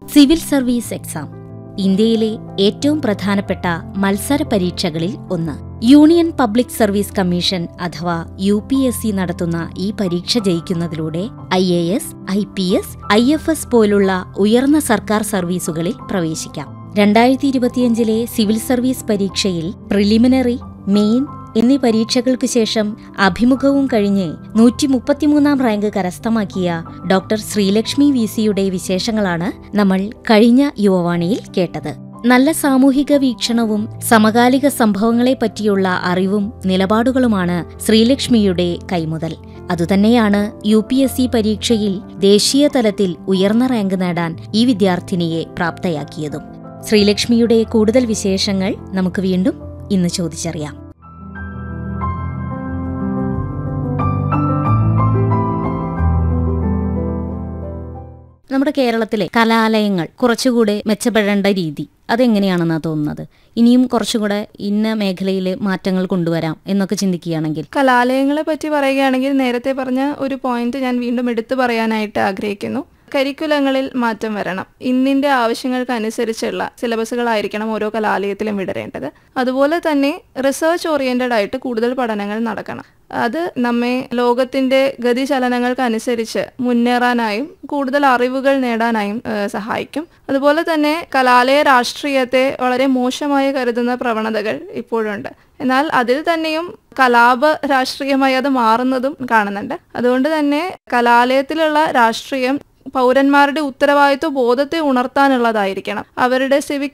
civil service exam ഇന്ത്യയിലെ ഏറ്റവും പ്രധാനപ്പെട്ട മത്സര പരീക്ഷകളിൽ ഒന്ന് യൂണിയൻ പബ്ലിക് സർവീസ് കമ്മീഷൻ അഥവാ യു പി എസ് സി നടത്തുന്ന ഈ പരീക്ഷ ജയിക്കുന്നതിലൂടെ I A S I P S I F S പോലുള്ള ഉയർന്ന സർക്കാർ സർവീസുകളിൽ പ്രവേശിക്കാം രണ്ടായിരത്തി ഇരുപത്തിയഞ്ചിലെ സിവിൽ സർവീസ് പരീക്ഷയിൽ പ്രിലിമിനറി മെയിൻ എന്നീ പരീക്ഷകൾക്ക് ശേഷം അഭിമുഖവും കഴിഞ്ഞ് നൂറ്റി മുപ്പത്തിമൂന്നാം റാങ്ക് കരസ്ഥമാക്കിയ ഡോക്ടർ ശ്രീലക്ഷ്മി വി സിയുടെ വിശേഷങ്ങളാണ് നമ്മൾ കഴിഞ്ഞ യുവവാണിയിൽ കേട്ടത് നല്ല സാമൂഹിക വീക്ഷണവും സമകാലിക സംഭവങ്ങളെ പറ്റിയുള്ള അറിവും നിലപാടുകളുമാണ് ശ്രീലക്ഷ്മിയുടെ കൈമുതൽ അതുതന്നെയാണ് യു പി എസ് സി പരീക്ഷയിൽ ദേശീയ തലത്തിൽ ഉയർന്ന റാങ്ക് നേടാൻ ഈ വിദ്യാർത്ഥിനിയെ പ്രാപ്തയാക്കിയതും ശ്രീലക്ഷ്മിയുടെ കൂടുതൽ വിശേഷങ്ങൾ നമുക്ക് വീണ്ടും ഇന്ന് ചോദിച്ചറിയാം നമ്മുടെ കേരളത്തിലെ കലാലയങ്ങൾ കുറച്ചുകൂടെ മെച്ചപ്പെടേണ്ട രീതി അതെങ്ങനെയാണെന്നാ തോന്നുന്നത് ഇനിയും കുറച്ചുകൂടെ ഇന്ന മേഖലയിൽ മാറ്റങ്ങൾ കൊണ്ടുവരാം എന്നൊക്കെ ചിന്തിക്കുകയാണെങ്കിൽ കലാലയങ്ങളെ പറ്റി പറയുകയാണെങ്കിൽ നേരത്തെ പറഞ്ഞ ഒരു പോയിന്റ് ഞാൻ വീണ്ടും എടുത്തു പറയാനായിട്ട് ആഗ്രഹിക്കുന്നു കരിക്കുലങ്ങളിൽ മാറ്റം വരണം ഇന്നിന്റെ ആവശ്യങ്ങൾക്കനുസരിച്ചുള്ള സിലബസുകളായിരിക്കണം ഓരോ കലാലയത്തിലും വിടരേണ്ടത് അതുപോലെ തന്നെ റിസർച്ച് ഓറിയന്റഡ് ആയിട്ട് കൂടുതൽ പഠനങ്ങൾ നടക്കണം അത് നമ്മെ ലോകത്തിന്റെ ഗതിചലനങ്ങൾക്കനുസരിച്ച് മുന്നേറാനായും കൂടുതൽ അറിവുകൾ നേടാനായും ഏഹ്, സഹായിക്കും അതുപോലെ തന്നെ കലാലയ രാഷ്ട്രീയത്തെ വളരെ മോശമായി കരുതുന്ന പ്രവണതകൾ ഇപ്പോഴുണ്ട് എന്നാൽ അതിൽ തന്നെയും കലാപ രാഷ്ട്രീയമായി അത് മാറുന്നതും കാണുന്നുണ്ട് അതുകൊണ്ട് തന്നെ കലാലയത്തിലുള്ള രാഷ്ട്രീയം പൗരന്മാരുടെ ഉത്തരവാദിത്വ ബോധത്തെ ഉണർത്താനുള്ളതായിരിക്കണം അവരുടെ സിവിക്